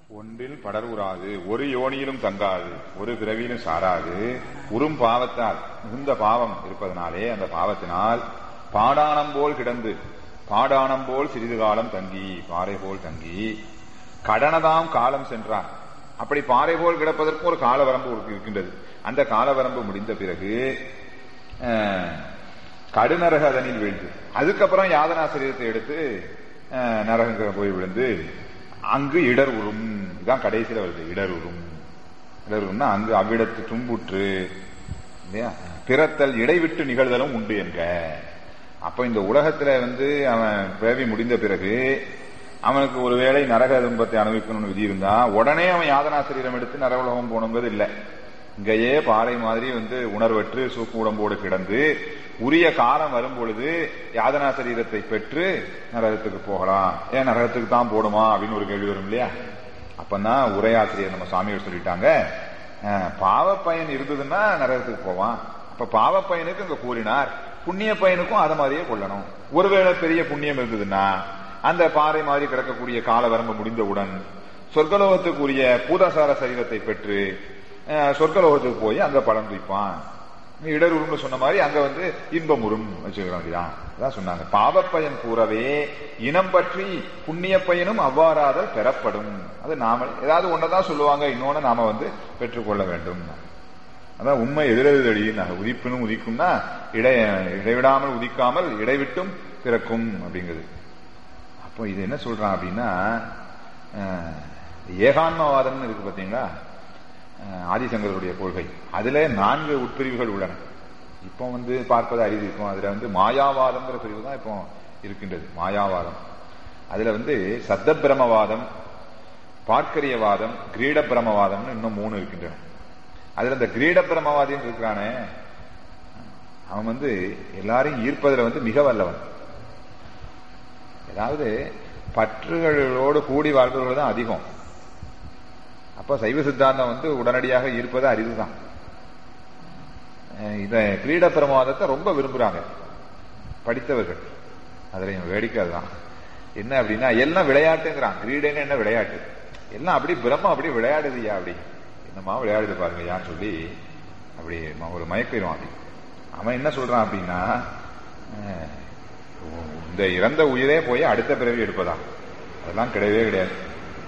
ஒன்றில் படர்வுறாது ஒரு யோனியிலும் தங்காது ஒரு பிறவியிலும் சாராது உறும் பாவத்தால் மிகுந்த பாவம் இருப்பதனாலே அந்த பாவத்தினால் பாடானம் போல் கிடந்து பாடானம் போல் சிறிது காலம் தங்கி பாறை போல் தங்கி கடனதாம் காலம் சென்றான் அப்படி பாறை போல் கிடப்பதற்கு ஒரு காலவரம்பு இருக்கின்றது அந்த காலவரம்பு முடிந்த பிறகு அஹ், கடுநரக அதனில் வீழ்ந்து அதுக்கப்புறம் யாதனா சரீரத்தை எடுத்து அஹ், நரக போய் விழுந்து அங்கு இடர் உறும் இதுதான் கடைசியில வருது இடர் உறும் இடர் உறும்னா அங்கு அவ்விடத்து துன்புற்று இல்லையா பிறத்தல் இடைவிட்டு நிகழ்தலும் உண்டு என்க அப்ப இந்த உலகத்துல வந்து அவன் பிறவி முடிந்த பிறகு அவனுக்கு ஒருவேளை நரக துன்பத்தை அனுபவிக்கணும்னு விதி இருந்தா உடனே அவன் யாதனா சரீரம் எடுத்து நரகலோகம் போகணுங்கிறது இல்லை இங்கேயே பாறை மாதிரி வந்து உணர்வற்று சூக்கு உடம்போடு கிடந்து உரிய காலம் வரும் பொழுது யாதனா சரீரத்தை பெற்று நரகத்துக்கு போகலாம் ஏன் நரகத்துக்கு தான் போடுமா அப்படின்னு ஒரு கேள்வி வரும் இல்லையா அப்பதான் உரையாசிரியர் நம்ம சாமியார் சொல்லிட்டாங்க அஹ், பாவ பயன் இருந்ததுன்னா நரகத்துக்கு போவான் அப்ப பாவ பயனுக்கு இங்க கூறினார் புண்ணிய பயனுக்கும் அதை மாதிரியே கொள்ளணும் ஒருவேளை பெரிய புண்ணியம் இருந்ததுன்னா அந்த பாறை மாதிரி கிடக்கக்கூடிய கால வரம்பு முடிந்தவுடன் சொர்க்கலோகத்துக்குரிய பூதாசார சரீரத்தை பெற்று அஹ், சொர்க்கலோகத்துக்கு போய் அங்க பலன் துய்ப்பான் இடருன்னு சொன்ன மாதிரி அங்க வந்து இன்பமுறும் வச்சுக்கிறான் அதான் சொன்னாங்க பாவப்பயன் கூறவே இனம் பற்றி புண்ணிய பயனும் அவ்வாறாதல் பெறப்படும் அது நாம ஏதாவது ஒன்னதான் சொல்லுவாங்க இன்னொன்னு நாம வந்து பெற்றுக்கொள்ள வேண்டும் அதான் உண்மை எதிரெதிரடினாங்க உதிப்பினும் உதிக்கும்னா இடை இடைவிடாமல் உதிக்காமல் இடைவிட்டும் பிறக்கும் அப்படிங்கிறது அப்போ இது என்ன சொல்றான் அப்படின்னா அஹ், ஏகான்மவாதம்னு இருக்கு பாத்தீங்களா அஹ், ஆதிசங்கருடைய கொள்கை அதுல நான்கு உட்பிரிவுகள் உள்ளன இப்போ வந்து பார்ப்பது அரிது இப்போ அதுல வந்து மாயாவாதம்ங்கிற பிரிவு தான் இப்போ இருக்கின்றது மாயாவாதம் அதுல வந்து சத்த பிரமவாதம் பார்க்கரியவாதம் கிரீட பிரமவாதம்னு இன்னும் மூணு இருக்கின்றன அதுல இந்த கிரீட பிரமவாதின்னு இருக்கிறானே அவன் வந்து எல்லாரையும் ஈர்ப்பதுல வந்து மிக வல்லவன் அதாவது பற்றுகளோடு கூடி வாழ்பவர்கள் தான் அதிகம் அப்ப சைவ சித்தாந்தம் வந்து உடனடியாக ஈர்ப்பது அரிதுதான் அஹ் இத கிரீட பிரமாதத்தை ரொம்ப விரும்புறாங்க படித்தவர்கள் அதுல வேடிக்கை அதுதான் என்ன அப்படின்னா எல்லாம் விளையாட்டுங்கிறான் கிரீடைன்னு என்ன விளையாட்டு எல்லாம் அப்படி பிரம்மம் அப்படி விளையாடுதுயா அப்படி என்னமா விளையாடுது பாருங்க யான்னு சொல்லி அப்படி ம- ஒரு மயக்கிடுவான் அப்படி அவன் என்ன சொல்றான் அப்படின்னா அஹ், இந்த இறந்த உயிரே போய் அடுத்த பிறவி எடுப்பதா அதெல்லாம் கிடையவே கிடையாது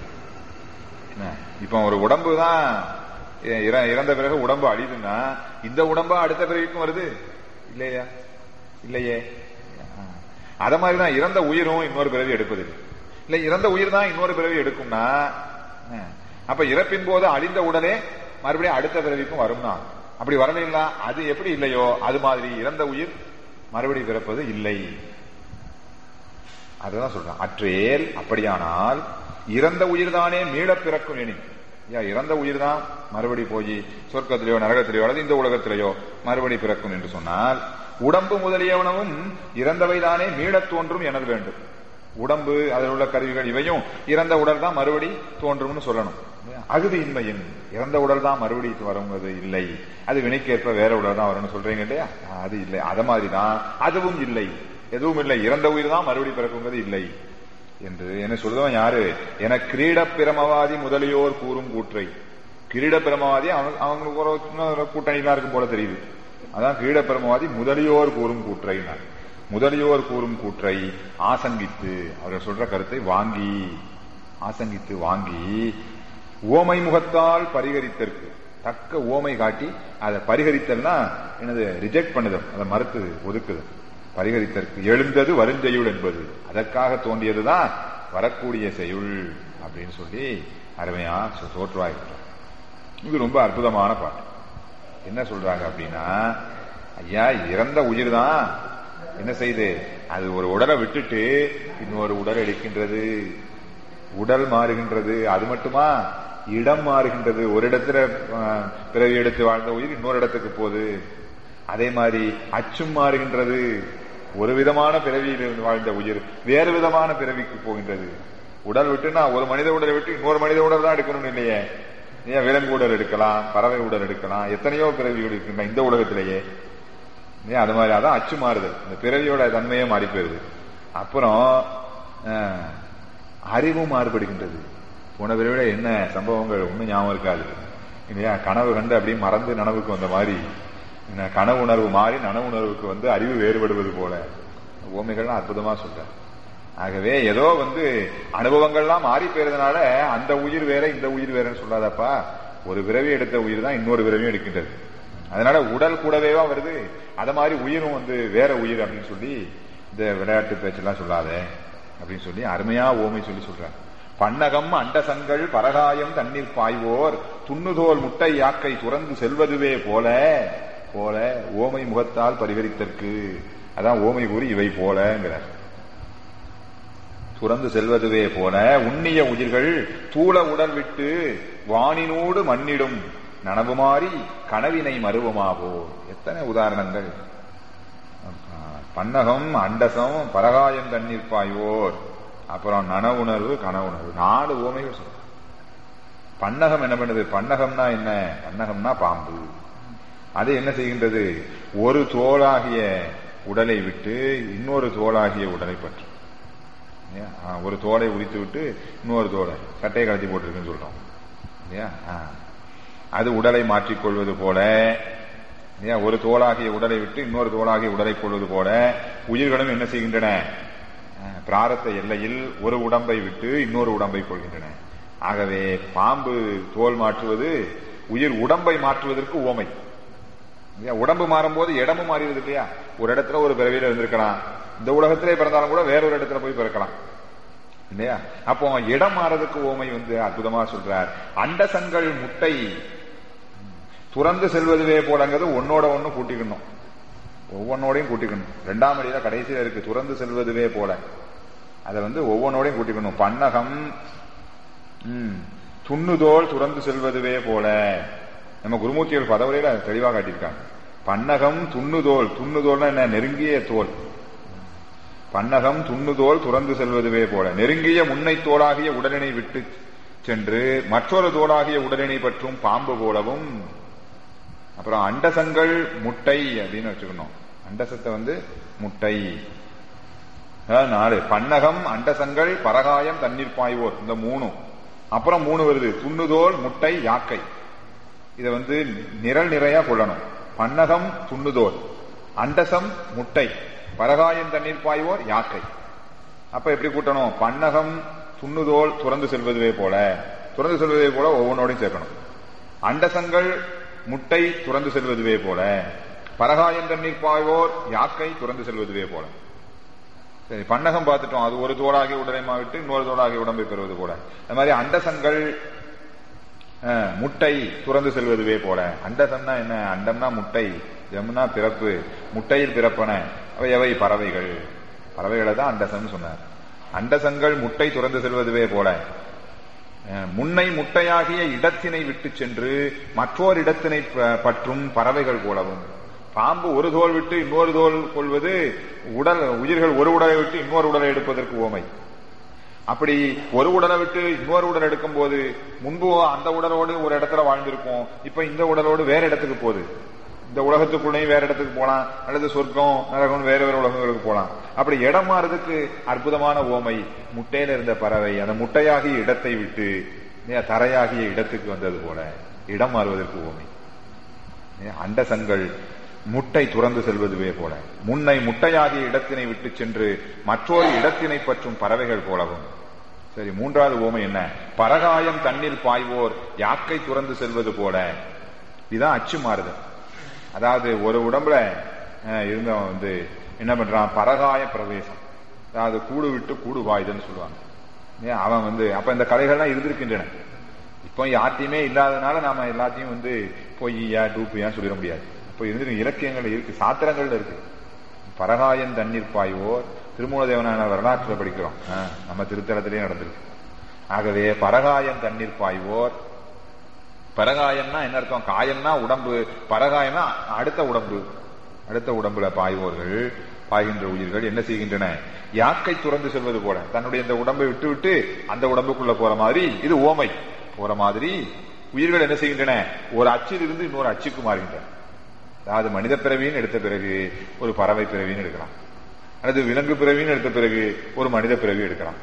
என்ன, இப்ப ஒரு உடம்பு தான் இற- இறந்த பிறகு உடம்பு அழியுதுன்னா இந்த உடம்பா அடுத்த பிறவிக்கும் வருது இல்லையா இல்லையே ஆ. அத மாதிரிதான் இறந்த உயிரும் இன்னொரு பிறவி எடுப்பது இல்ல இறந்த உயிர் தான் இன்னொரு பிறவி எடுக்கும்னா ஆ. அப்ப இறப்பின் போது அழிந்த உடனே மறுபடியும் அடுத்த பிறவிக்கும் வரும்னா அப்படி வரலைங்களா அது எப்படி இல்லையோ அது மாதிரி இறந்த உயிர் மறுபடியும் பிறப்பது இல்லை அதுதான் சொல்றேன் அற்றேல் அப்படியானால் இறந்த உயிர் தானே மீள பிறக்கும் எனின் யா இறந்த உயிர் தான் மறுபடி போய் சொர்க்கத்திலேயோ நரகத்திலேயோ அல்லது இந்த உலகத்திலேயோ மறுபடி பிறக்கும் என்று சொன்னால் உடம்பு முதலியவனவும் இறந்தவை தானே மீளத் தோன்றும் எனல் வேண்டும் உடம்பு அதில் உள்ள கருவிகள் இவையும் இறந்த உடல் தான் மறுபடி தோன்றும்னு சொல்லணும் அகுதி இன்மையின் இறந்த உடல் தான் மறுபடி வருங்கிறது இல்லை அது வினைக்கேற்ப வேற உடல் தான் வரும்னு சொல்றீங்க இல்லையா அது இல்லை அத மாதிரி தான் அதுவும் இல்லை எதுவும் இல்லை இறந்த உயிர் தான் மறுபடி பிறக்குங்கிறது இல்லை என்று என்ன சொல்லுதவன் யாரு என கிரீட பிரமவாதி முதலியோர் கூறும் கூற்றை கிரீட பிரமவாதி அவங்க அவங்களுக்கு ஒரு இன்னொரு கூட்டணிலாம் இருக்கும் போல தெரியுது அதான் கிரீட பிரமவாதி முதலியோர் கூறும் கூற்றைனார் முதலியோர் கூறும் கூற்றை ஆசங்கித்து அவர்கள் சொல்ற கருத்தை வாங்கி ஆசங்கித்து வாங்கி ஓமை முகத்தால் பரிகரித்தற்கு தக்க ஓமை காட்டி அதை பரிகரித்தல்னா என்னது ரிஜெக்ட் பண்ணுது அதை மறுத்து ஒதுக்குது பரிகரித்தற்கு எழுந்தது வருஞ்செயுள் என்பது அதற்காக தோன்றியதுதான் வரக்கூடிய செய்யுள் அப்படின்னு சொல்லி அருமையா சொ- தோற்றுவாயிருக்கிறார் இது ரொம்ப அற்புதமான பாட்டு என்ன சொல்றாங்க அப்படின்னா ஐயா இறந்த உயிர் தான் என்ன செய்யுது அது ஒரு உடலை விட்டுட்டு இன்னொரு உடல் எடுக்கின்றது உடல் மாறுகின்றது அது மட்டுமா இடம் மாறுகின்றது ஒரு இடத்துல அஹ், பிறவி எடுத்து வாழ்ந்த உயிர் இன்னொரு இடத்துக்கு போகுது அதே மாதிரி அச்சும் மாறுகின்றது ஒரு விதமான பிறவியில் இருந்து வாழ்ந்த உயிர் வேறு விதமான பிறவிக்கு போகின்றது உடல் விட்டுனா ஒரு மனித உடலை விட்டு இன்னொரு மனித உடல் தான் எடுக்கணும்னு இல்லையே ஏன் விலங்கு உடல் எடுக்கலாம் பறவை உடல் எடுக்கலாம் எத்தனையோ பிறவிகள் இருக்கின்றன இந்த உலகத்திலேயே ஏன் அது மாதிரி அதான் அச்சு மாறுது இந்த பிறவியோட தன்மையே மாறி போயிருது அப்புறம் அஹ், அறிவும் மாறுபடுகின்றது போன பிறவில என்ன சம்பவங்கள் ஒன்றும் ஞாபகம் இருக்காது இல்லையா கனவு கண்டு அப்படியே மறந்து நனவுக்கு வந்த மாதிரி என்ன கனவு உணர்வு மாறி நனவு உணர்வுக்கு வந்து அறிவு வேறுபடுவது போல ஓமைகள்லாம் அற்புதமா சொல்றார் ஆகவே ஏதோ வந்து அனுபவங்கள்லாம் மாறி போயிருந்தனால அந்த உயிர் வேற இந்த உயிர் வேறன்னு சொல்லாதப்பா ஒரு பிறவி எடுத்த உயிர் தான் இன்னொரு பிறவியும் எடுக்கின்றது அதனால உடல் கூடவேவா வருது அத மாதிரி உயிரும் வந்து வேற உயிர் அப்படின்னு சொல்லி இந்த விளையாட்டு பேச்செல்லாம் சொல்லாத அப்படின்னு சொல்லி அருமையா ஓமை சொல்லி சொல்றாங்க பன்னகம் அண்டசங்கள் பரகாயம் தண்ணீர் பாய்வோர் துண்ணுதோல் முட்டை யாக்கை துறந்து செல்வதுவே போல போல ஓமை முகத்தால் பரிகரித்தற்கு அதான் ஓமை கூறி இவை போலங்கிறார் துறந்து செல்வதுவே போல உண்ணிய உயிர்கள் தூள உடல் விட்டு வானினோடு மண்ணிடும் நனவு மாறி கனவினை மருவமாகோ எத்தனை உதாரணங்கள் பன்னகம் அண்டசம் பரகாயம் தண்ணீர் பாயோர் அப்புறம் நனவுணர்வு கனவுணர்வு நாலு ஓமைகள் சொல்ற பன்னகம் என்ன பண்ணுது பன்னகம்னா என்ன பன்னகம்னா பாம்பு அது என்ன செய்கின்றது ஒரு தோளாகிய உடலை விட்டு இன்னொரு தோளாகிய உடலை பற்றும் ஒரு தோலை உரித்து விட்டு இன்னொரு தோலை சட்டையை கலத்தி போட்டிருக்குன்னு சொல்றோம் இல்லையா அது உடலை மாற்றிக்கொள்வது போல ஒரு தோளாகிய உடலை விட்டு இன்னொரு தோளாகிய உடலை கொள்வது போல உயிர்களும் என்ன செய்கின்றன பிராரத்த எல்லையில் ஒரு உடம்பை விட்டு இன்னொரு உடம்பை கொள்கின்றன ஆகவே பாம்பு தோல் மாற்றுவது உயிர் உடம்பை மாற்றுவதற்கு ஓமை உடம்பு மாறும்போது இடமும் மாறிடுது இல்லையா ஒரு இடத்துல ஒரு பிறவியில இருந்திருக்கலாம் இந்த உலகத்திலே பிறந்தாலும் கூட வேறொரு இடத்துல போய் பிறக்கலாம் இல்லையா அப்போ இடம் மாறதுக்கு ஓமை வந்து அற்புதமா சொல்றார் அண்டசங்கள் முட்டை துறந்து செல்வதுவே போலங்கிறது ஒன்னோட ஒண்ணு கூட்டிக்கணும் ஒவ்வொன்னோடையும் கூட்டிக்கணும் ரெண்டாம் அடியில கடைசியில இருக்கு துறந்து செல்வதுவே போல அதை வந்து ஒவ்வொன்னோடையும் கூட்டிக்கணும் பன்னகம் துண்ணுதோல் துறந்து செல்வதுவே போல நம்ம குருமூர்த்திகள் பதவியில தெளிவாக காட்டியிருக்காங்க பன்னகம் துண்ணுதோல் துண்ணுதோல்னா என்ன நெருங்கிய தோல் பன்னகம் துண்ணுதோல் துறந்து செல்வதுவே போல நெருங்கிய முன்னை தோளாகிய உடலினை விட்டு சென்று மற்றொரு தோளாகிய உடலினை பற்றும் பாம்பு போலவும் அப்புறம் அண்டசங்கள் முட்டை அப்படின்னு வச்சுக்கணும் அண்டசத்தை வந்து முட்டை நாலு பன்னகம் அண்டசங்கள் பரகாயம் தண்ணீர் பாய்வோர் இந்த மூணும் அப்புறம் மூணு வருது துண்ணுதோல் முட்டை யாக்கை இதை வந்து நிரல் நிறையா கொள்ளணும் பன்னகம் துண்ணுதோல் அண்டசம் முட்டை பரகாயம் தண்ணீர் பாய்வோர் யாக்கை அப்ப எப்படி கூட்டணும் பன்னகம் துண்ணுதோல் துறந்து செல்வதுவே போல துறந்து செல்வதே போல ஒவ்வொன்றோடையும் சேர்க்கணும் அண்டசங்கள் முட்டை துறந்து செல்வதுவே போல பரகாயம் தண்ணீர் பாய்வோர் யாக்கை துறந்து செல்வதுவே போல சரி பன்னகம் பார்த்துட்டோம் அது ஒரு தோளாகி உடலை விட்டு இன்னொரு தோளாகி உடம்பை பெறுவது போல அது மாதிரி அண்டசங்கள் முட்டை துறந்து செல்வதுவே போல அண்டசம்னா என்ன அண்டம்னா முட்டை ஜம்னா பிறப்பு முட்டையில் பிறப்பன அவை எவை பறவைகள் பறவைகளை தான் அண்டசம் சொன்னார் அண்டசங்கள் முட்டை துறந்து செல்வதுவே போல முன்னை முட்டையாகிய இடத்தினை விட்டு சென்று மற்றொரு இடத்தினை பற்றும் பறவைகள் போலவும் பாம்பு ஒரு தோல் விட்டு இன்னொரு தோல் கொள்வது உடல் உயிர்கள் ஒரு உடலை விட்டு இன்னொரு உடலை எடுப்பதற்கு ஓமை அப்படி ஒரு உடலை விட்டு இன்னொரு உடல் எடுக்கும் போது முன்பு அந்த உடலோடு ஒரு இடத்துல வாழ்ந்திருக்கும் இப்ப இந்த உடலோடு வேற இடத்துக்கு போகுது இந்த உலகத்துக்குள்ளேயும் வேற இடத்துக்கு போலாம் அல்லது சொர்க்கம் நரகம் வேற வேற உலகங்களுக்கு போலாம் அப்படி இடம் மாறுறதுக்கு அற்புதமான ஓமை முட்டையில இருந்த பறவை அந்த முட்டையாகிய இடத்தை விட்டு தரையாகிய இடத்துக்கு வந்தது போல இடம் மாறுவதற்கு ஓமை அண்டசங்கள் முட்டை துறந்து செல்வதுவே போல முன்னை முட்டையாகிய இடத்தினை விட்டு சென்று மற்றொரு இடத்தினை பற்றும் பறவைகள் போலவும் சரி மூன்றாவது ஓமை என்ன பரகாயம் தண்ணீர் பாய்வோர் யாக்கை துறந்து செல்வது போல இதுதான் அச்சு மாறுதல் அதாவது ஒரு உடம்புல இருந்தவன் வந்து என்ன பண்றான் பரகாய பிரவேசம் அதாவது கூடு விட்டு கூடு வாயுதல்னு சொல்லுவாங்க ஏன் அவன் வந்து அப்ப இந்த கலைகள்லாம் இருந்திருக்கின்றன இப்போ யார்ட்டையுமே இல்லாதனால நாம எல்லாத்தையும் வந்து பொய்யா டூப்பியா சொல்லிட முடியாது இப்போ இருந்திருக்கு இலக்கியங்கள் இருக்கு சாத்திரங்கள்ல இருக்கு பரகாயன் தண்ணீர் பாய்வோர் திருமூலதேவனான வரலாற்றில் படிக்கிறோம் நம்ம திருத்தலத்திலேயே நடந்திருக்கு ஆகவே பரகாயன் தண்ணீர் பாய்வோர் பரகாயம்னா என்ன அர்த்தம் காயம்னா உடம்பு பரகாயம்னா அடுத்த உடம்பு அடுத்த உடம்புல பாய்வோர்கள் பாய்கின்ற உயிர்கள் என்ன செய்கின்றன யாக்கை துறந்து செல்வது போல தன்னுடைய இந்த உடம்பை விட்டு விட்டு அந்த உடம்புக்குள்ள போற மாதிரி இது ஓமை போற மாதிரி உயிர்கள் என்ன செய்கின்றன ஒரு அச்சில் இருந்து இன்னொரு அச்சுக்கு மாறுகின்றன அதாவது மனித பிறவின்னு எடுத்த பிறகு ஒரு பறவை பிறவின்னு எடுக்கலாம் அல்லது விலங்கு பிறவின்னு எடுத்த பிறகு ஒரு மனித பிறவி எடுக்கலாம்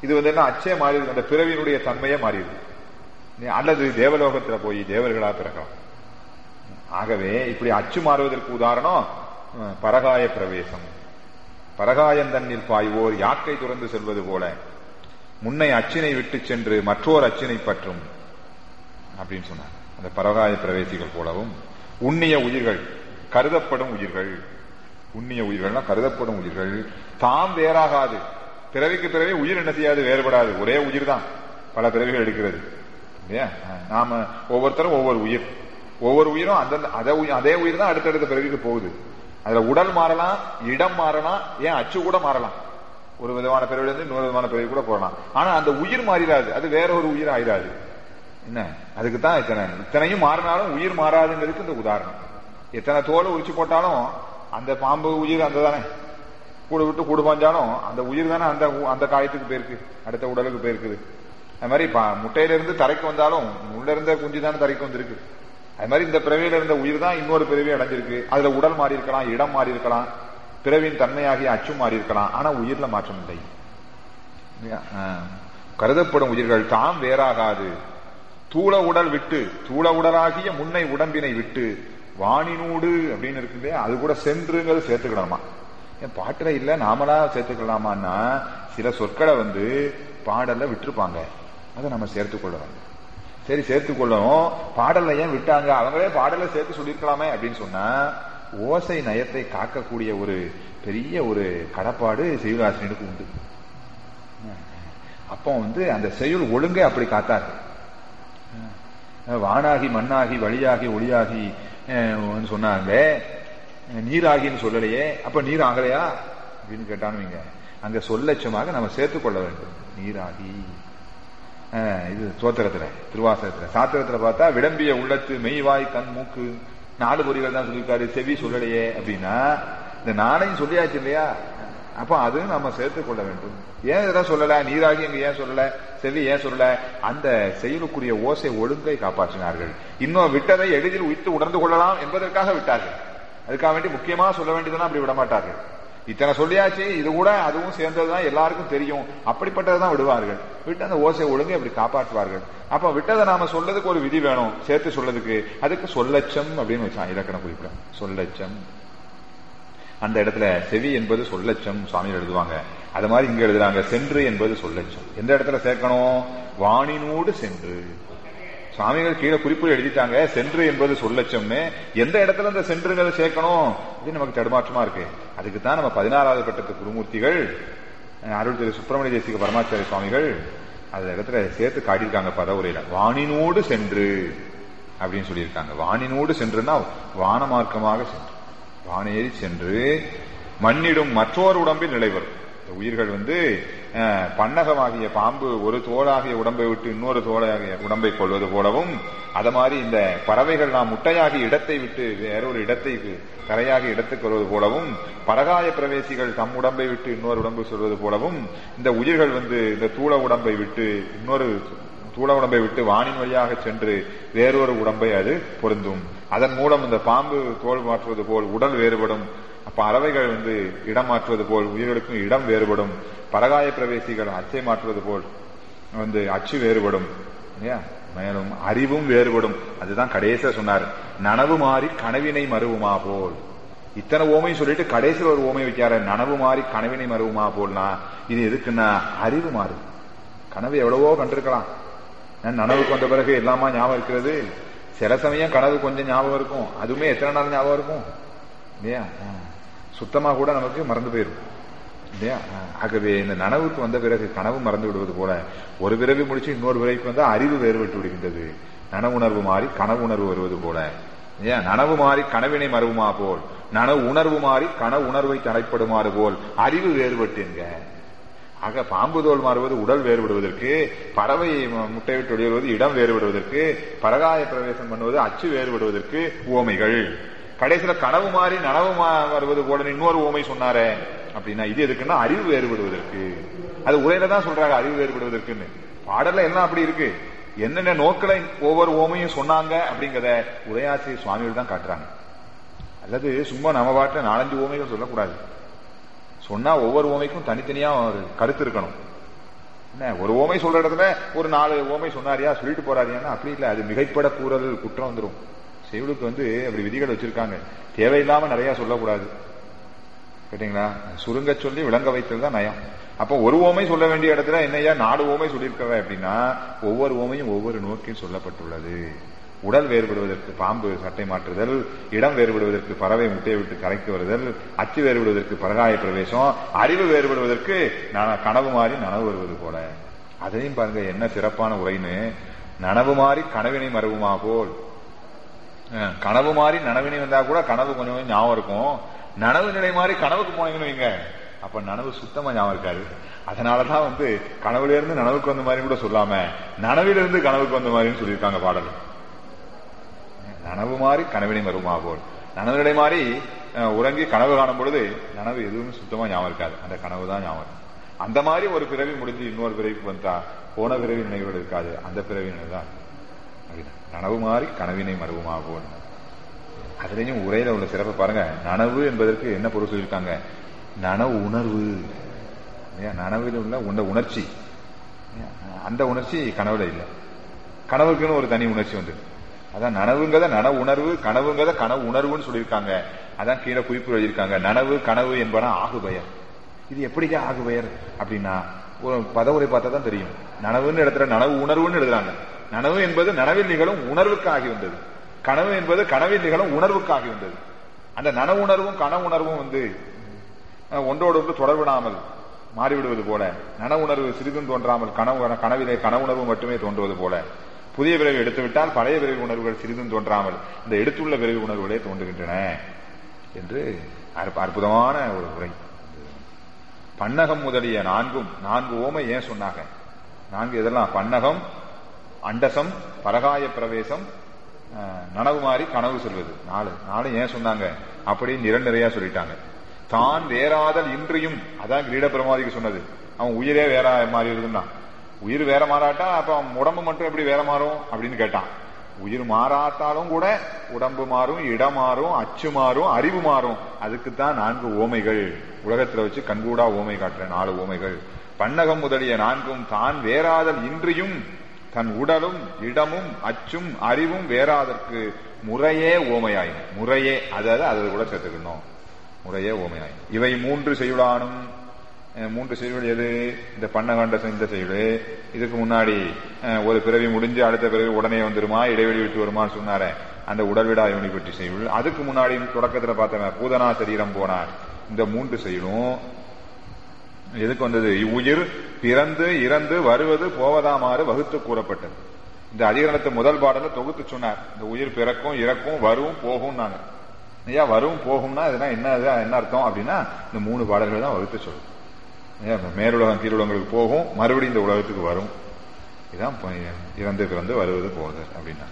இது வந்து என்ன அச்சே மாறி இருக்கு அந்த பிறவியினுடைய தன்மையே மாறிடுது அல்லது தேவலோகத்துல போய் தேவர்களா பிறக்கலாம் ஆகவே இப்படி அச்சு மாறுவதற்கு உதாரணம் அஹ், பரகாய பிரவேசம் பரகாயம் தன்னில் பாய்வோர் யாக்கை துறந்து செல்வது போல முன்னை அச்சினை விட்டு சென்று மற்றோர் அச்சினை பற்றும் அப்படின்னு சொன்னார் அந்த பரகாய பிரவேசிகள் போலவும் உண்ணிய உயிர்கள் கருதப்படும் உயிர்கள் உண்ணிய உயிர்கள்னா கருதப்படும் உயிர்கள் தாம் வேறாகாது பிறவிக்கு பிறவி உயிர் என்ன செய்யாது வேறுபடாது ஒரே உயிர் தான் பல பிறவிகள் எடுக்கிறது இல்லையா நாம ஒவ்வொருத்தரும் ஒவ்வொரு உயிர் ஒவ்வொரு உயிரும் அந்த அதே உயிர் அதே உயிர் தான் அடுத்தடுத்த பிறவிக்கு போகுது அதுல உடல் மாறலாம் இடம் மாறலாம் ஏன் அச்சு கூட மாறலாம் ஒரு விதமான பிறவிலிருந்து இன்னொரு விதமான பிறவி கூட போகலாம் ஆனா அந்த உயிர் மாறிடாது அது வேற ஒரு உயிர் ஆயிடாது என்ன அதுக்கு தான் இத்தனை இத்தனையும் மாறினாலும் உயிர் மாறாதுங்கிறதுக்கு இந்த உதாரணம் எத்தனை தோல் உரிச்சு போட்டாலும் அந்த பாம்பு உயிர் அந்த தானே கூடு விட்டு கூடு பாஞ்சாலும் அந்த உயிர் தானே அந்த உ- அந்த காயத்துக்கு போயிருக்கு அடுத்த உடலுக்கு போயிருக்குது அது மாதிரி பா- முட்டையில இருந்து தரைக்கு வந்தாலும் உள்ள இருந்த குஞ்சு தானே தரைக்கு வந்திருக்கு அது மாதிரி இந்த பிறவியில இருந்த உயிர் தான் இன்னொரு பிறவி அடைஞ்சிருக்கு அதுல உடல் மாறி இருக்கலாம் இடம் மாறி இருக்கலாம் பிறவியின் தன்மையாகிய அச்சு மாறி இருக்கலாம் ஆனா உயிர்ல மாற்றம் இல்லை இல்லையா? ஆ. கருதப்படும் உயிர்கள் தாம் வேறாகாது தூள உடல் விட்டு தூள உடலாகிய முன்னை உடம்பினை விட்டு வாணினூடு அப்படின்னு இருக்கு இல்லையா அது கூட சென்றுங்கிறது சேர்த்துக்கிடணுமா ஏன் பாட்டுல இல்ல நாமளா சேர்த்துக்கலாமான்னா சில சொற்களை வந்து பாடல்ல விட்டுருப்பாங்க அதை நம்ம சேர்த்துக் கொள்ளணும் சரி சேர்த்துக் கொள்ளணும் பாடல்ல ஏன் விட்டாங்க அவங்களே பாடல்ல சேர்த்து சொல்லியிருக்கலாமே அப்படின்னு சொன்னா ஓசை நயத்தை காக்கக்கூடிய ஒரு பெரிய ஒரு கடப்பாடு செய்யுளாசிரியனுக்கு உண்டு அப்போ வந்து அந்த செய்யுள் ஒழுங்கை அப்படி காத்தாரு வானாகி மண்ணாகி வழியாகி ஒளியாகி அஹ், சொன்னாங்க அஹ், நீராகின்னு சொல்லலையே அப்ப நீர் ஆகலையா அப்படின்னு கேட்டானுவீங்க அங்க சொல்லட்சமாக நம்ம சேர்த்துக் கொள்ள வேண்டும் நீராகி அஹ், இது சோத்திரத்துல திருவாசகத்துல சாத்திரத்துல பார்த்தா விளம்பிய உள்ளத்து மெய்வாய் கண் மூக்கு நாலு பொறிகள் தான் சொல்லியிருக்காரு செவி சொல்லலையே அப்படின்னா இந்த நாளையும் சொல்லியாச்சு இல்லையா அப்ப அதுவும் நம்ம சேர்த்துக் கொள்ள வேண்டும் ஏன் இதெல்லாம் சொல்லல நீராகி இங்க ஏன் சொல்லல செவி ஏன் சொல்லல அந்த செயலுக்குரிய ஓசை ஒழுங்கை காப்பாற்றினார்கள் இன்னும் விட்டதை எளிதில் உயிர்த்து உணர்ந்து கொள்ளலாம் என்பதற்காக விட்டார்கள் அதுக்காக வேண்டி முக்கியமா சொல்ல வேண்டியதுன்னா அப்படி விட மாட்டார்கள் இத்தனை சொல்லியாச்சு இது கூட அதுவும் சேர்ந்ததுதான் எல்லாருக்கும் தெரியும் அப்படிப்பட்டதான் விடுவார்கள் விட்டு அந்த ஓசை ஒழுங்கை அப்படி காப்பாற்றுவார்கள் அப்ப விட்டதை நாம சொல்லதுக்கு ஒரு விதி வேணும் சேர்த்து சொல்லதுக்கு அதுக்கு சொல்லச்சம் அப்படின்னு வச்சான் இலக்கண குறிப்பிட சொல்லச்சம் அந்த இடத்துல செவி என்பது சொல்லச்சம் சுவாமி எழுதுவாங்க அது மாதிரி இங்க எழுதுறாங்க சென்று என்பது சொல்லச்சம் எந்த இடத்துல சேர்க்கணும் வாணினோடு சென்று சுவாமிகள் கீழே குறிப்பு எழுதிட்டாங்க சென்று என்பது சொல்லச்சம்னு எந்த இடத்துல இந்த சென்றுங்கிறத சேர்க்கணும் இது நமக்கு தடுமாற்றமா இருக்கு அதுக்கு தான் நம்ம பதினாறாவது கட்டத்து குருமூர்த்திகள் அஹ், அருள் திரு சுப்பிரமணிய தேசிக பரமாச்சாரிய சுவாமிகள் அந்த இடத்துல சேர்த்து காட்டியிருக்காங்க பதவுரையில வாணினோடு சென்று அப்படின்னு சொல்லியிருக்காங்க வாணினோடு சென்றுன்னா வானமார்க்கமாக சென்று வானேறி சென்று மண்ணிடும் மற்றொரு உடம்பில் நிலைவரும் இந்த உயிர்கள் வந்து அஹ், பன்னகமாகிய பாம்பு ஒரு தோளாகிய உடம்பை விட்டு இன்னொரு தோளாகிய உடம்பை கொள்வது போலவும் அத மாதிரி இந்த பறவைகள் நாம் முட்டையாகி இடத்தை விட்டு வேற ஒரு இடத்தை கரையாகி இடத்துக்கு வருவது போலவும் பரகாய பிரவேசிகள் தம் உடம்பை விட்டு இன்னொரு உடம்பு சொல்வது போலவும் இந்த உயிர்கள் வந்து இந்த தூள உடம்பை விட்டு இன்னொரு தூள உடம்பை விட்டு வானின் வழியாக சென்று வேறொரு உடம்பை அது பொருந்தும் அதன் மூலம் இந்த பாம்பு தோல் மாற்றுவது போல் உடல் வேறுபடும் அப்ப அறவைகள் வந்து இடம் மாற்றுவது போல் உயிர்களுக்கும் இடம் வேறுபடும் பரகாய பிரவேசிகள் அச்சை மாற்றுவது போல் வந்து அச்சு வேறுபடும் இல்லையா மேலும் அறிவும் வேறுபடும் அதுதான் கடைசியா சொன்னார் நனவு மாறி கனவினை மறுவுமா போல் இத்தனை ஓமை சொல்லிட்டு கடைசியில் ஒரு ஓமை வைக்காரு நனவு மாறி கனவினை மறுவுமா போல்னா இது எதுக்குன்னா அறிவு மாறும் கனவு எவ்வளவோ கண்டிருக்கலாம் நான் நனவுக்கு வந்த பிறகு எல்லாமா ஞாபகம் இருக்கிறது சில சமயம் கனவு கொஞ்சம் ஞாபகம் இருக்கும் அதுவுமே எத்தனை நாள் ஞாபகம் இருக்கும் இல்லையா ஆ. சுத்தமா கூட நமக்கு மறந்து போயிடும் இல்லையா ஆ. ஆகவே இந்த நனவுக்கு வந்த பிறகு கனவு மறந்து விடுவது போல ஒரு பிறவி முடிச்சு இன்னொரு பிறவிக்கு வந்தா அறிவு வேறுபட்டு விடுகின்றது நனவுணர்வு மாறி கனவு உணர்வு வருவது போல ஏன் நனவு மாறி கனவினை மறுவுமா போல் நனவு உணர்வு மாறி கன உணர்வை தலைப்படுமாறு போல் அறிவு வேறுபட்டு என்க ஆக பாம்பு தோல் மாறுவது உடல் வேறுபடுவதற்கு பறவை ம- முட்டை விட்டு வெளியேறுவது இடம் வேறுபடுவதற்கு பரகாய பிரவேசம் பண்ணுவது அச்சு வேறுபடுவதற்கு உவமைகள் கடைசியில கனவு மாறி நனவு மா- வருவது போல இன்னொரு உவமை சொன்னாரே அப்படின்னா இது எதுக்குன்னா அறிவு வேறுபடுவதற்கு அது உரையில தான் சொல்றாங்க அறிவு வேறுபடுவதற்குன்னு பாடல்ல எல்லாம் அப்படி இருக்கு என்னென்ன நோக்கில ஒவ்வொரு ஓமையும் சொன்னாங்க அப்படிங்கறத உரையாசிரியர் சுவாமிகள் தான் காட்டுறாங்க அல்லது சும்மா நம்ம பாட்டுல நாலஞ்சு ஓமைகள் சொல்லக்கூடாது சொன்னா ஒவ்வொரு ஓமைக்கும் தனித்தனியா ஒரு கருத்து இருக்கணும் என்ன ஒரு ஓமை சொல்ற இடத்துல ஒரு நாலு ஓமை சொன்னாரியா சொல்லிட்டு போறாரியான்னா அப்படி இல்லை அது மிகைப்பட கூறல் குற்றம் வந்துடும் செய்யுளுக்கு வந்து அப்படி விதிகள் வச்சிருக்காங்க தேவையில்லாம நிறைய சொல்லக்கூடாது கேட்டீங்களா சுருங்க சொல்லி விளங்க வைத்தது தான் நயம் அப்போ ஒரு ஓமை சொல்ல வேண்டிய இடத்துல என்னையா நாலு ஓமை சொல்லியிருக்கவ அப்படின்னா ஒவ்வொரு ஓமையும் ஒவ்வொரு நோக்கில் சொல்லப்பட்டுள்ளது உடல் வேறுபடுவதற்கு பாம்பு சட்டை மாற்றுதல் இடம் வேறுபடுவதற்கு பறவை முட்டையை விட்டு கரைக்கு வருதல் அச்சு வேறுபடுவதற்கு பரகாய பிரவேசம் அறிவு வேறுபடுவதற்கு நன- கனவு மாறி நனவு வருவது போல அதையும் பாருங்க என்ன சிறப்பான உரைன்னு நனவு மாறி கனவினை மறவுமா போல் அஹ், கனவு மாறி நனவினை வந்தா கூட கனவு கொஞ்சம் கொஞ்சம் ஞாபகம் இருக்கும் நனவு நிலை மாறி கனவுக்கு போனீங்கன்னு வைங்க அப்ப நனவு சுத்தமா ஞாபகம் இருக்காது அதனாலதான் வந்து கனவுல இருந்து நனவுக்கு வந்த மாதிரி கூட சொல்லாம நனவிலிருந்து கனவுக்கு வந்த மாதிரின்னு சொல்லியிருக்காங்க பாடல் நனவு மாறி கனவினை வருமா போல் நனவு நிலை மாறி அஹ், உறங்கி கனவு காணும் பொழுது நனவு எதுவும் சுத்தமா ஞாபகம் இருக்காது அந்த கனவு தான் ஞாபகம் இருக்கும். அந்த மாதிரி ஒரு பிறவி முடிஞ்சு இன்னொரு பிறவிக்கு வந்தா போன பிறவி நினைவுகள் இருக்காது அந்த பிறவி நினைவுதான் அப்படிதான். நனவு மாறி கனவினை மறுவுமா போல் அதுலயும் உரையில உள்ள சிறப்பை பாருங்க நனவு என்பதற்கு என்ன பொருள் சொல்லியிருக்காங்க நனவு உணர்வு இல்லையா? நனவில் உள்ள உண்ட உணர்ச்சி இல்லையா? அந்த உணர்ச்சி கனவுல இல்லை கனவுக்குன்னு ஒரு தனி உணர்ச்சி வந்து அதான் நனவுங்கிறத நனவு உணர்வு கனவுங்கிறத கனவு உணர்வுன்னு சொல்லியிருக்காங்க அதான் கீழே குறிப்பு எழுதியிருக்காங்க நனவு கனவு என்பன ஆகு பெயர் இது எப்படிங்க ஆகு பெயர் அப்படின்னா ஒரு பதவுரை பார்த்தா தான் தெரியும் நனவுன்னு இடத்துல நனவு உணர்வுன்னு எழுதுறாங்க நனவு என்பது நனவில் நிகழும் உணர்வுக்கு ஆகி வந்தது கனவு என்பது கனவில் நிகழும் உணர்வுக்கு ஆகி வந்தது அந்த நனவு உணர்வும் கனவு உணர்வும் வந்து அஹ், ஒன்றோடு ஒன்று தொடர்பிடாமல் மாறிவிடுவது போல நனவுணர்வு சிறிதும் தோன்றாமல் கனவு கனவிலே கனவுணர்வு மட்டுமே தோன்றுவது போல புதிய பிறவி எடுத்துவிட்டால் பழைய பிறவி உணர்வுகள் சிறிதும் தோன்றாமல் இந்த எடுத்துள்ள பிறவி உணர்வுகளே தோன்றுகின்றன என்று அற்ப- அற்புதமான ஒரு உரை பன்னகம் முதலிய நான்கும் நான்கு ஓமை ஏன் சொன்னாங்க நான்கு இதெல்லாம் பன்னகம் அண்டசம் பரகாய பிரவேசம் அஹ், நனவு மாறி கனவு சொல்வது நாலு நாலு ஏன் சொன்னாங்க அப்படின்னு நிரந்தரையா சொல்லிட்டாங்க தான் வேறாதல் இன்றியும் அதான் கிரீட பிரமாதிக்கு சொன்னது அவன் உயிரே வேற மாறி இருக்குன்னா உயிர் வேற மாறாட்டா அப்ப அவன் உடம்பு மட்டும் எப்படி வேற மாறும் அப்படின்னு கேட்டான் உயிர் மாறாட்டாலும் கூட உடம்பு மாறும் இடம் மாறும் அச்சு மாறும் அறிவு மாறும் அதுக்கு தான் நான்கு ஓமைகள் உலகத்துல வச்சு கண்கூடா ஓமை காட்டுற நாலு ஓமைகள் பன்னகம் முதலிய நான்கும் தான் வேறாதல் இன்றியும் தன் உடலும் இடமும் அச்சும் அறிவும் வேறாதற்கு முறையே ஓமையாயும் முறையே அதாவது அதை கூட சேர்த்துக்கணும் முறையே ஓமையாயும் இவை மூன்று செய்யுளானும் அஹ், மூன்று செய்யுள் எது இந்த பண்ணகாண்ட இந்த செய்யுள் இதுக்கு முன்னாடி அஹ், ஒரு பிறவி முடிஞ்சு அடுத்த பிறவி உடனே வந்துருமா இடைவெளி விட்டு வருமான்னு சொன்னாரே அந்த உடல்விடா யோனி பற்றி செய்யுள் அதுக்கு முன்னாடி தொடக்கத்துல பார்த்தவன் பூதனா சரீரம் போனார் இந்த மூன்று செய்யுளும் எதுக்கு வந்தது இவ்வுயிர் பிறந்து இறந்து வருவது போவதாமாறு வகுத்து கூறப்பட்டது இந்த அதிகரணத்தை முதல் பாடல தொகுத்து சொன்னார் இந்த உயிர் பிறக்கும் இறக்கும் வரும் போகும் நாங்க ஐயா வரும் போகும்னா இதெல்லாம் என்ன இது, என்ன அர்த்தம் அப்படின்னா இந்த மூணு பாடல்கள் தான் வகுத்து சொல்லும் ஐயா, மேலுலகம் கீழுலகங்களுக்கு போகும் மறுபடியும் இந்த உலகத்துக்கு வரும் இதான் பொ- இறந்து பிறந்து வருவது போகுது அப்படின்னா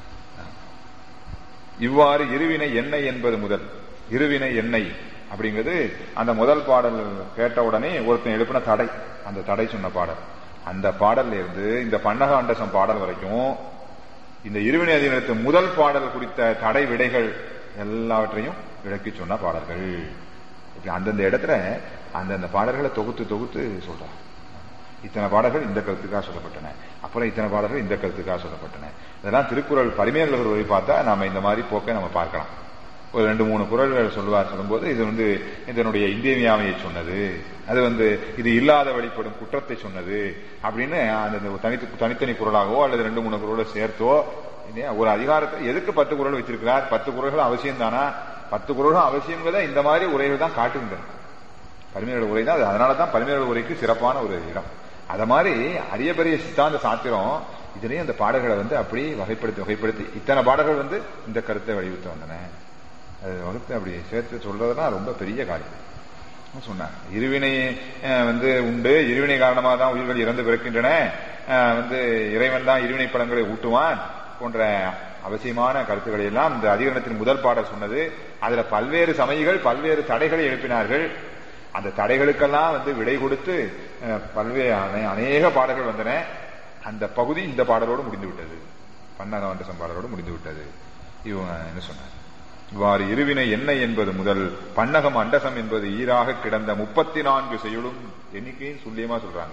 இவ்வாறு இருவினை எண்ணெய் என்பது முதல் இருவினை எண்ணெய் அப்படிங்கிறது அந்த முதல் பாடல் கேட்ட உடனே ஒருத்தன் எழுப்பின தடை அந்த தடை சொன்ன பாடல் அந்த பாடல்ல இருந்து இந்த பன்னகாண்டசம் பாடல் வரைக்கும் இந்த இருவினை அதிகாரத்து முதல் பாடல் குறித்த தடை விடைகள் எல்லாவற்றையும் விளக்கி சொன்ன பாடல்கள் இப்படி அந்தந்த இடத்துல அந்தந்த பாடல்களை தொகுத்து தொகுத்து சொல்றார் இத்தனை பாடல்கள் இந்த கருத்துக்காக சொல்லப்பட்டன அப்புறம் இத்தனை பாடல்கள் இந்த கருத்துக்காக சொல்லப்பட்டன இதெல்லாம் திருக்குறள் பரிமையாளர் வரை பார்த்தா நாம இந்த மாதிரி போக்கை நம்ம பார்க்கலாம் ஒரு ரெண்டு மூணு குரல்கள் சொல்லுவார் சொல்லும்போது இது வந்து இதனுடைய இந்தியமியாமையை சொன்னது அது வந்து இது இல்லாத வெளிப்படும் குற்றத்தை சொன்னது அப்படின்னு அந்த தனித்து தனித்தனி குரலாகவோ அல்லது ரெண்டு மூணு குரலை சேர்த்தோ இல்லையா ஒரு அதிகாரத்தை எதுக்கு பத்து குரல் வச்சிருக்கிறார் பத்து குரல்கள் அவசியம் தானா பத்து குரல்கள் அவசியங்கிறத இந்த மாதிரி உரைகள் தான் காட்டுகின்றன பரிமையாளர் உரை தான் அது அதனால தான் பரிமையாளர் உரைக்கு சிறப்பான ஒரு இடம் அத மாதிரி அரிய பெரிய சித்தாந்த சாத்திரம் இதுலயும் அந்த பாடல்களை வந்து அப்படி வகைப்படுத்தி வகைப்படுத்தி இத்தனை பாடல்கள் வந்து இந்த கருத்தை வலியுறுத்த வந்தன அது வகுத்து அப்படி சேர்த்து சொல்றதுனா ரொம்ப பெரிய காரியம் சொன்னார் இருவினை அஹ், வந்து உண்டு இருவினை காரணமாக தான் உயிர்கள் இறந்து பிறக்கின்றன அஹ், வந்து இறைவன் தான் இருவினை பலன்களை ஊட்டுவான் போன்ற அவசியமான கருத்துக்களை எல்லாம் இந்த அதிகரணத்தின் முதல் பாடல் சொன்னது அதுல பல்வேறு சமயிகள் பல்வேறு தடைகளை எழுப்பினார்கள் அந்த தடைகளுக்கெல்லாம் வந்து விடை கொடுத்து அஹ், பல்வேறு அனே- அநேக பாடல்கள் வந்தன அந்த பகுதி இந்த பாடலோடு முடிந்து விட்டது பன்னகவண்டசம் பாடலோடு முடிந்து விட்டது இவங்க என்ன சொன்னார் இவ்வாறு இருவினை என்ன என்பது முதல் பன்னகம் அண்டசம் என்பது ஈராக கிடந்த முப்பத்தி நான்கு செய்யுளும் எண்ணிக்கையும் துல்லியமா சொல்றாங்க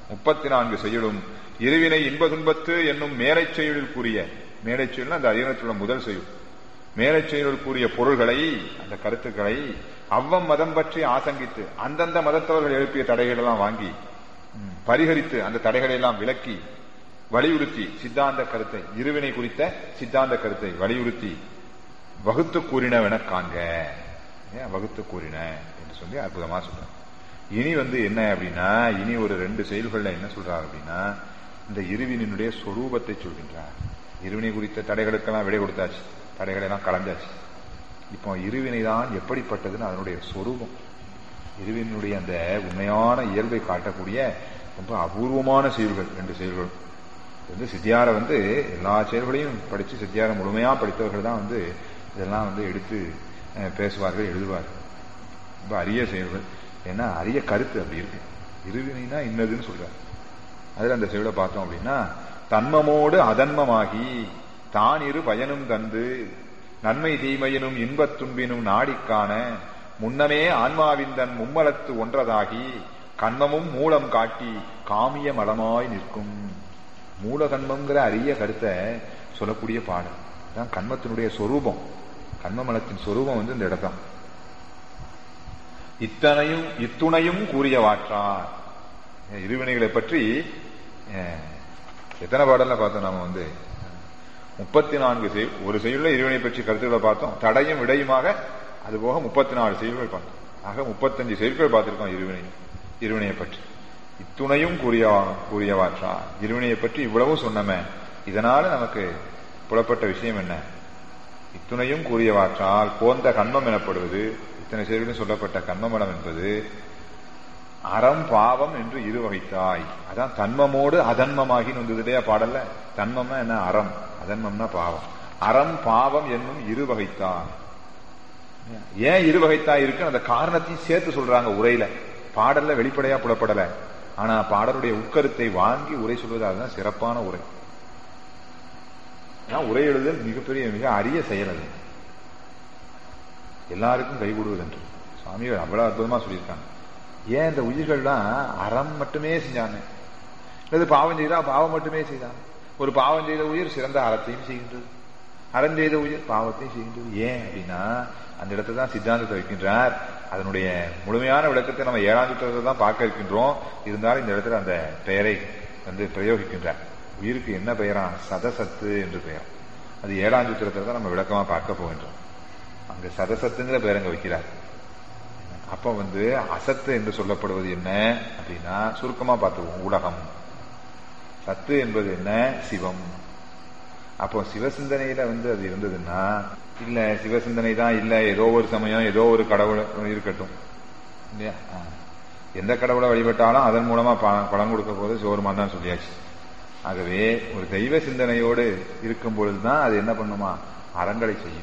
முப்பத்தி நான்கு செய்யுளும் இருவினை இன்ப துன்பத்து என்னும் மேலை செயலில் கூறிய மேலை செயல் அந்த அதிகாரத்துள்ள முதல் செய்யுள் மேலை செயலில் கூறிய பொருள்களை அந்த கருத்துக்களை அவ்வம் மதம் பற்றி ஆசங்கித்து அந்தந்த மதத்தவர்கள் எழுப்பிய தடைகள் எல்லாம் வாங்கி ம், பரிகரித்து அந்த தடைகளை எல்லாம் விலக்கி வலியுறுத்தி சித்தாந்த கருத்தை இருவினை குறித்த சித்தாந்த கருத்தை வலியுறுத்தி வகுத்து கூறினவென காண்க ஏன் வகுத்து கூறின என்று சொல்லி அற்புதமா சொல்றாங்க இனி வந்து என்ன அப்படின்னா இனி ஒரு ரெண்டு செயல்கள்ல என்ன சொல்றார் அப்படின்னா இந்த இருவினுடைய சொரூபத்தை சொல்கின்றார் இருவினை குறித்த தடைகளுக்கெல்லாம் விடை கொடுத்தாச்சு தடைகளை எல்லாம் கலந்தாச்சு இப்போ இருவினை தான் எப்படிப்பட்டதுன்னு அதனுடைய சொரூபம் இருவினுடைய அந்த உண்மையான இயல்பை காட்டக்கூடிய ரொம்ப அபூர்வமான செயல்கள் ரெண்டு செயல்கள் வந்து சித்தியார வந்து எல்லா செயல்களையும் படிச்சு சித்தியார முழுமையா படித்தவர்கள் தான் வந்து இதெல்லாம் வந்து எடுத்து அஹ், பேசுவார்கள் எழுதுவார்கள் ரொம்ப அரிய செயல்கள் ஏன்னா அரிய கருத்து அப்படி இருக்கு இருவினைனா இன்னதுன்னு சொல்றாரு அதுல அந்த செயலை பார்த்தோம் அப்படின்னா தன்மமோடு அதன்மமாகி தான் இரு பயனும் தந்து நன்மை தீமையினும் இன்பத் துன்பினும் நாடிக்காண முன்னமே ஆன்மாவின் தன் மும்மலத்து ஒன்றதாகி கண்மமும் மூலம் காட்டி காமிய மலமாய் நிற்கும் மூலகன்மங்கிற அரிய கருத்தை சொல்லக்கூடிய பாடல் தான் கண்மத்தினுடைய சொரூபம் கண்மமலத்தின் சொரூபம் வந்து இந்த இடத்தான் இத்தனையும் இத்துணையும் கூறியவாற்றார் இருவினைகளை பற்றி அஹ், எத்தனை பாடல்ல பார்த்தோம் நாம வந்து முப்பத்தி நான்கு செய் ஒரு செய்யுள்ள இருவினை பற்றி கருத்துக்களை பார்த்தோம் தடையும் விடையுமாக அதுபோக முப்பத்தி நாலு செய்திகள் பார்த்தோம் ஆக முப்பத்தஞ்சு செய்திகள் பார்த்திருக்கோம் இருவினை இருவினையை பற்றி இத்துணையும் கூறிய கூறியவாற்றா இருவினையை பற்றி இவ்வளவும் சொன்னமே இதனால நமக்கு புலப்பட்ட விஷயம் என்ன இத்துணையும் கூறியவாற்றால் போந்த கண்மம் எனப்படுவது இத்தனை செய்திகளும் சொல்லப்பட்ட கண்மமலம் என்பது அறம் பாவம் என்று இரு வகைத்தாய் அதான் தன்மமோடு அதன்மமாகின்னு வந்தது இல்லையா பாடல்ல தன்மம்னா என்ன அறம் அதன்மம்னா பாவம் அறம் பாவம் என்னும் இரு வகைத்தாய் ஏன் இரு வகைத்தாய் இருக்கு அந்த காரணத்தையும் சேர்த்து சொல்றாங்க உரையில பாடல்ல வெளிப்படையா புலப்படல ஆனா பாடலுடைய உட்கருத்தை வாங்கி உரை சொல்வது அதுதான் சிறப்பான உரை ஏன்னா உரை எழுதுதல் மிகப்பெரிய மிக அரிய செயல் அது எல்லாருக்கும் கைகூடுவது என்று சுவாமிகள் அவ்வளவு அற்புதமா சொல்லியிருக்காங்க ஏன் இந்த உயிர்கள்லாம் அறம் மட்டுமே செஞ்சாங்க அல்லது பாவம் செய்தா பாவம் மட்டுமே செய்தான் ஒரு பாவம் செய்த உயிர் சிறந்த அறத்தையும் செய்கின்றது அறம் செய்த உயிர் பாவத்தையும் செய்கின்றது ஏன் அப்படின்னா அந்த இடத்தை தான் சித்தாந்தத்தை வைக்கின்றார் அதனுடைய முழுமையான விளக்கத்தை நம்ம ஏழாம் சூத்திரத்தை தான் பார்க்க இருக்கின்றோம் இருந்தாலும் இந்த இடத்துல அந்த பெயரை வந்து பிரயோகிக்கின்றார் உயிருக்கு என்ன பெயரா சதசத்து என்று பெயர் அது ஏழாம் சூத்திரத்தை தான் நம்ம விளக்கமா பார்க்க போகின்றோம் அங்க சதசத்துங்கிற பெயர் அங்க வைக்கிறார் அப்ப வந்து அசத்து என்று சொல்லப்படுவது என்ன அப்படின்னா சுருக்கமா பார்த்துக்குவோம் உலகம் சத்து என்பது என்ன சிவம் அப்போ சிவசிந்தனையில வந்து அது இருந்ததுன்னா இல்ல சிவசிந்தனை தான் இல்ல ஏதோ ஒரு சமயம் ஏதோ ஒரு கடவுள் இருக்கட்டும் இல்லையா ஆ. எந்த கடவுளை வழிபட்டாலும் அதன் மூலமா ப- பலன் கொடுக்க போது சோறுமா தான் சொல்லியாச்சு ஆகவே ஒரு தெய்வ சிந்தனையோடு இருக்கும் பொழுதுதான் அது என்ன பண்ணுமா அறங்களை செய்யும்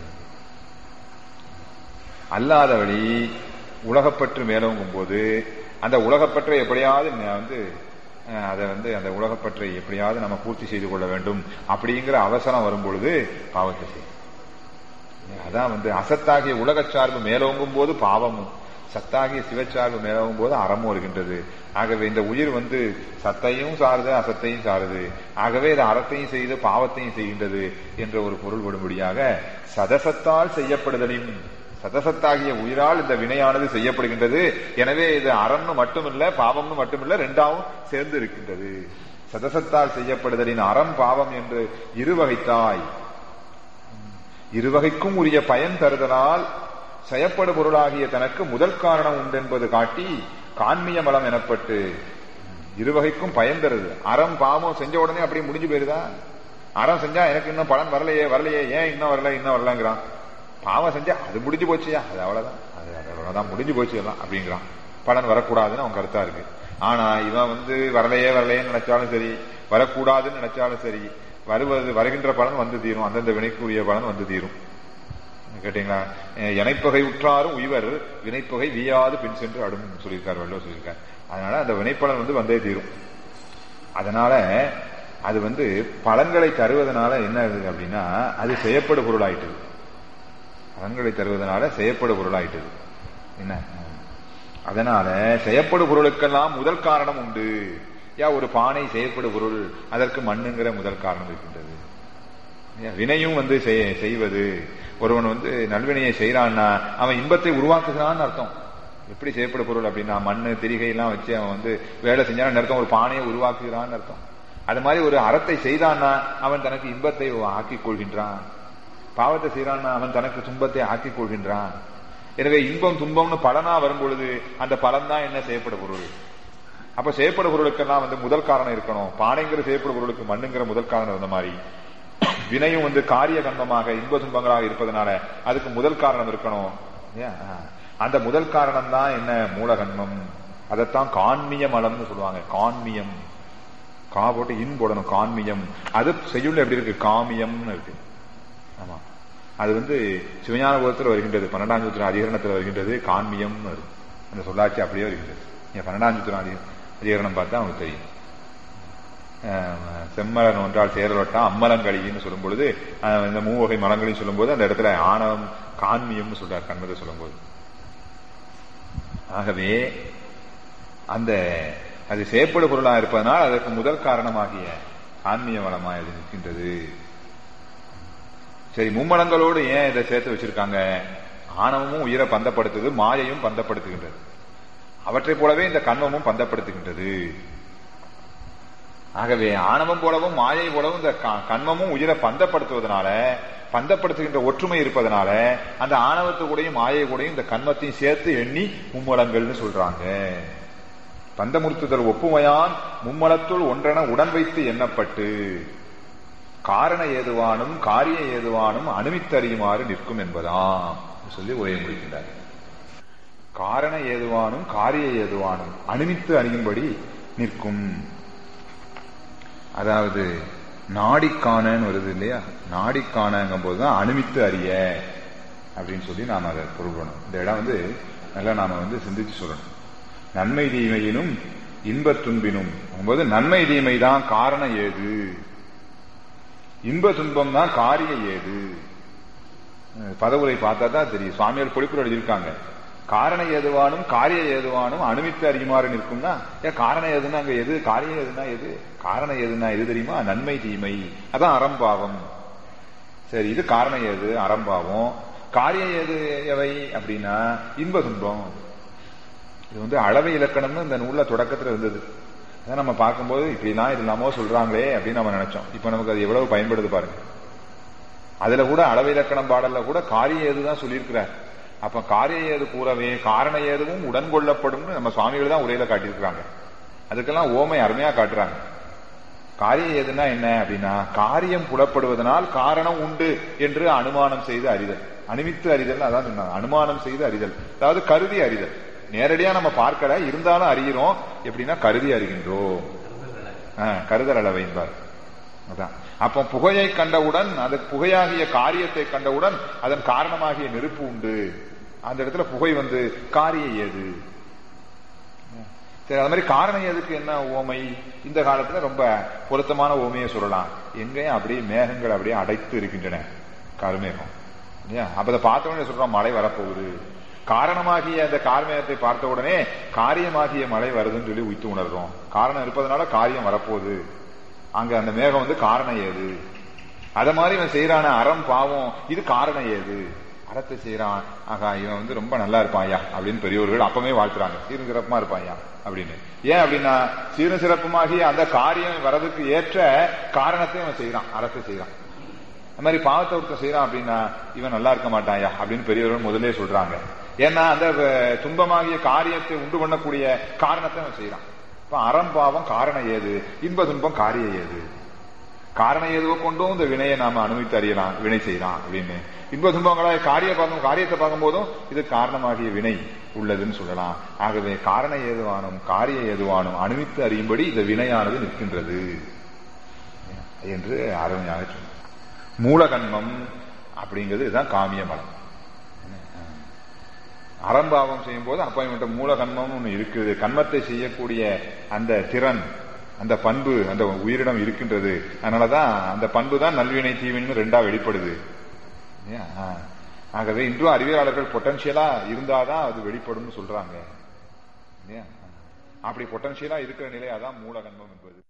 அல்லாதபடி உலகப்பற்று மேலோங்கும் போது அந்த உலகப்பற்றை எப்படியாவது ந- வந்து அஹ், அதை வந்து அந்த உலகப்பற்றை எப்படியாவது நம்ம பூர்த்தி செய்து கொள்ள வேண்டும் அப்படிங்கிற அவசரம் வரும் பொழுது பாவத்தை செய்யும் அதான் வந்து அசத்தாகிய உலகச் சார்பு மேலோங்கும் போது பாவமும் சத்தாகிய சிவச்சார்பு மேலோங்கும் போது அறமும் வருகின்றது ஆகவே இந்த உயிர் வந்து சத்தையும் சாருது அசத்தையும் சாருது ஆகவே இது அறத்தையும் செய்து பாவத்தையும் செய்கின்றது என்ற ஒரு பொருள் விடும்படியாக சதசத்தால் செய்யப்படுதலின் சதசத்தாகிய உயிரால் இந்த வினையானது செய்யப்படுகின்றது எனவே இது அறம்னு மட்டுமில்ல பாவம்னு மட்டுமில்ல ரெண்டாவும் சேர்ந்து இருக்கின்றது சதசத்தால் செய்யப்படுதலின் அறம் பாவம் என்று இருவகைத்தாய் இருவகைக்கும் உரிய பயன் தருதலால் செயப்படு பொருளாகிய தனக்கு முதல் காரணம் உண்டென்பது காட்டி காண்மிய மலம் எனப்பட்டு இருவகைக்கும் பயன் தருது அறம் பாவம் செஞ்ச உடனே அப்படியே முடிஞ்சு போயிருதா அறம் செஞ்சா எனக்கு இன்னும் பலன் வரலையே வரலையே ஏன் இன்னும் வரல இன்னும் வரலங்கிறான் பாவம் செஞ்சா அது முடிஞ்சு போச்சுயா அது அவ்வளவுதான் அது அது அவ்வளவுதான் முடிஞ்சு போச்சு எல்லாம் அப்படிங்கிறான் பலன் வரக்கூடாதுன்னு அவன் கருத்தா இருக்கு ஆனா இவன் வந்து வரலையே வரலையேன்னு நினைச்சாலும் சரி வரக்கூடாதுன்னு நினைச்சாலும் சரி வருவது வருகின்ற பலன் வந்து தீரும் அந்தந்த வினைக்குரிய பலன் வந்து தீரும் கேட்டீங்களா அஹ் இணைப்பகை உற்றாரும் உய்வர் வினைப்பகை வீயாது பின் சென்று அடும் சொல்லியிருக்கார் வள்ளுவர் சொல்லியிருக்கார் அதனால அந்த வினைப்பலன் வந்து வந்தே தீரும் அதனால அது வந்து பலன்களை தருவதனால என்ன ஆகுது அப்படின்னா அது செய்யப்படு பொருளாயிட்டது பலன்களை தருவதனால செய்யப்படு பொருளாயிட்டது என்ன அதனால செய்யப்படு பொருளுக்கெல்லாம் முதல் காரணம் உண்டு யா ஒரு பானை செய்யப்படும் பொருள் அதற்கு மண்ணுங்கிற முதல் காரணம் இருக்கின்றது ஏன் வினையும் வந்து செய்- செய்வது ஒருவன் வந்து நல்வினையை செய்யறான்னா அவன் இன்பத்தை உருவாக்குகிறான்னு அர்த்தம் எப்படி செய்யப்படும் பொருள் அப்படின்னா மண்ணு திரிகை எல்லாம் வச்சு அவன் வந்து வேலை செஞ்சான்னு அர்த்தம் ஒரு பானையை உருவாக்குகிறான்னு அர்த்தம் அது மாதிரி ஒரு அறத்தை செய்தான்னா அவன் தனக்கு இன்பத்தை ஆக்கிக் கொள்கின்றான் பாவத்தை செய்யறான்னா அவன் தனக்கு துன்பத்தை ஆக்கிக் கொள்கின்றான் எனவே இன்பம் துன்பம்னு பலனா வரும் பொழுது அந்த பலன் தான் என்ன செய்யப்படும் பொருள் அப்ப செய்யப்படும் பொருளுக்கெல்லாம் வந்து முதல் காரணம் இருக்கணும் பானைங்கிற செய்யப்படும் பொருளுக்கு மண்ணுங்கிற முதல் காரணம் இருந்த மாதிரி வினையும் வந்து காரிய கண்மமாக இன்ப துன்பங்களாக இருப்பதனால அதுக்கு முதல் காரணம் இருக்கணும் இல்லையா? ஆ. அந்த முதல் காரணம் தான் என்ன மூலகன்மம் அதைத்தான் காண்மிய மலம்னு சொல்லுவாங்க காண்மியம் கா போட்டு இன் போடணும் காண்மியம் அது செய்யுள்ள எப்படி இருக்கு காமியம்னு இருக்கு ஆமா அது வந்து சிவஞான போதத்தில் வருகின்றது பன்னெண்டாம் சூத்திரம் அதிகரணத்தில் வருகின்றது காண்மியம்னு வரும் அந்த சொல்லாட்சி அப்படியே வருகின்றது நீங்க பன்னெண்டாம் சூத்திரம் அதிக அதிகரணம் பார்த்தா உங்களுக்கு தெரியும் அஹ் செம்மலன் ஒன்றால் சேரலொட்டா அம்மலங்களின்னு சொல்லும் பொழுது அஹ் இந்த மூவகை மலங்களையும் சொல்லும்போது அந்த இடத்துல ஆணவம் காண்மியம்னு சொல்றார் கண்மதை சொல்லும்போது ஆகவே அந்த அது செயற்படு பொருளா இருப்பதனால் அதற்கு முதல் காரணமாகிய ஆன்மீக வளமாய் அது நிற்கின்றது சரி மும்மலங்களோடு ஏன் இதை சேர்த்து வச்சிருக்காங்க ஆணவமும் உயிரை பந்தப்படுத்துது மாயையும் பந்தப்படுத்துகின்றது அவற்றைப் போலவே இந்த கண்மமும் பந்தப்படுத்துகின்றது ஆகவே ஆணவம் போலவும் மாயை போலவும் இந்த க- கண்மமும் உயிரை பந்தப்படுத்துவதனால பந்தப்படுத்துகின்ற ஒற்றுமை இருப்பதனால அந்த ஆணவத்து கூடயும் மாயை கூடயும் இந்த கண்மத்தையும் சேர்த்து எண்ணி மும்மலங்கள்னு சொல்றாங்க பந்தமுறுத்துதல் ஒப்புமையான் மும்மலத்துள் ஒன்றென உடன் வைத்து எண்ணப்பட்டு காரண ஏதுவானும் காரிய ஏதுவானும் அனுமித்தறியுமாறு நிற்கும் என்பதாம் சொல்லி உரையை முடிக்கின்றார் காரண ஏதுவானும் காரிய ஏதுவானும் அனுமித்து அறியும்படி நிற்கும் அதாவது நாடிக்கானன்னு வருது இல்லையா நாடிக்கானங்கும் போதுதான் அனுமித்து அறிய அப்படின்னு சொல்லி நாம் அதை பொருள்படணும் இந்த இடம் வந்து நல்லா நாம வந்து சிந்திச்சு சொல்லணும் நன்மை தீமையினும் இன்பத் துன்பினும் போது நன்மை தீமை தான் காரணம் ஏது இன்ப துன்பம் தான் காரிய ஏது அஹ் பதவுரை பார்த்தா தான் தெரியும் சுவாமியார் பொழிப்புரை எழுதியிருக்காங்க காரண ஏதுவானும் காரிய ஏதுவானும் அனுமித்து அறியுமாறு நிற்கும்னா ஏன் காரணம் எதுன்னா அங்க எது காரியம் எதுனா எது காரணம் எதுனா எது தெரியுமா நன்மை தீமை அதான் அறம்பாவம் சரி இது காரணம் ஏது அறம்பாவம் காரியம் ஏது எவை அப்படின்னா இன்ப துன்பம் இது வந்து அளவை இலக்கணம்னு இந்த நூல்ல தொடக்கத்துல இருந்தது அதை நம்ம பார்க்கும்போது இப்படிலாம் இது இல்லாமோ சொல்றாங்களே அப்படின்னு நம்ம நினைச்சோம் இப்ப நமக்கு அது எவ்வளவு பயன்படுது பாருங்க அதுல கூட அளவு இலக்கணம் பாடல்ல கூட காரிய ஏதுதான் சொல்லியிருக்கிறார் அப்ப காரிய ஏது கூறவே காரண ஏதுவும் உடன் கொள்ளப்படும்னு நம்ம சுவாமிகள் தான் உரையில காட்டியிருக்கிறாங்க அதுக்கெல்லாம் ஓமை அருமையா காட்டுறாங்க காரியம் ஏதுன்னா என்ன அப்படின்னா காரியம் புலப்படுவதனால் காரணம் உண்டு என்று அனுமானம் செய்து அறிதல் அனுமித்து அறிதல் அதான் சொன்னாங்க அனுமானம் செய்து அறிதல் அதாவது கருதி அறிதல் நேரடியா நம்ம பார்க்கல இருந்தாலும் அறிகிறோம் எப்படின்னா கருதி அறிகின்றோம் ஆ, கருதல் அளவை என்பார் அதான் அப்ப புகையை கண்டவுடன் அது புகையாகிய காரியத்தை கண்டவுடன் அதன் காரணமாகிய நெருப்பு உண்டு அந்த இடத்துல புகை வந்து காரிய ஏது சரி அது மாதிரி காரணம் எதுக்கு என்ன ஓமை இந்த காலத்துல ரொம்ப பொருத்தமான ஓமையை சொல்லலாம் எங்கேயும் அப்படியே மேகங்கள் அப்படியே அடைத்து இருக்கின்றன கருமேகம் இல்லையா அப்ப அதை பார்த்த உடனே சொல்றோம் மழை வரப்போகுது காரணமாகிய அந்த கார்மேகத்தை பார்த்த உடனே காரியமாகிய மழை வருதுன்னு சொல்லி உய்த்து உணர்றோம் காரணம் இருப்பதனால காரியம் வரப்போகுது அங்க அந்த மேகம் வந்து காரணம் ஏது அத மாதிரி இவன் செய்யறான அறம் பாவம் இது காரணம் ஏது அறத்தை செய்யறான் ஆகா இவன் வந்து ரொம்ப நல்லா இருப்பான் ஐயா அப்படின்னு பெரியவர்கள் அப்பவே வாழ்த்துறாங்க சீரும் சிறப்புமா இருப்பான் ஐயா அப்படின்னு ஏன் அப்படின்னா சீரும் சிறப்புமாகி அந்த காரியம் வரதுக்கு ஏற்ற காரணத்தை இவன் செய்யறான் அறத்தை செய்யறான் அந்த மாதிரி பாவத்தை ஒருத்தன் செய்யறான் அப்படின்னா இவன் நல்லா இருக்க மாட்டாயா அப்படின்னு பெரியவர்கள் முதல்ல சொல்றாங்க ஏன்னா அந்த அஹ், துன்பமாகிய காரியத்தை உண்டு பண்ணக்கூடிய காரணத்தை அவன் செய்யறான் இப்ப அறம் பாவம் காரணம் ஏது இன்ப துன்பம் காரியம் ஏது காரணம் ஏதுவோ கொண்டும் இந்த வினையை நாம அனுபவித்து அறியலாம் வினை செய்யலாம் அப்படின்னு இன்ப துன்பங்களா காரிய பார்க்கும் காரியத்தை பார்க்கும் போதும் இது காரணமாகிய வினை உள்ளதுன்னு சொல்லலாம் ஆகவே காரண ஏதுவானும் காரிய ஏதுவானும் அனுபவித்து அறியும்படி இந்த வினையானது நிற்கின்றது என்று அருமையாக சொன்னார் மூலகன்மம் அப்படிங்கிறது இதுதான் காமிய மலம் அறம்பாவம் செய்யும் போது அப்ப இவன்கிட்ட மூலகன்மம் ஒண்ணு இருக்குது கன்மத்தை செய்யக்கூடிய அந்த திறன் அந்த பண்பு அந்த உயிரிடம் இருக்கின்றது அதனாலதான் அந்த பண்பு தான் நல்வினை தீவின்னு ரெண்டா வெளிப்படுது இல்லையா? ஆ. ஆகவே இன்றும் அறிவியலாளர்கள் பொட்டன்ஷியலா இருந்தாதான் அது வெளிப்படும்னு சொல்றாங்க இல்லையா? அப்படி பொட்டன்ஷியலா இருக்கிற நிலை அதான் மூலகன்மம் என்பது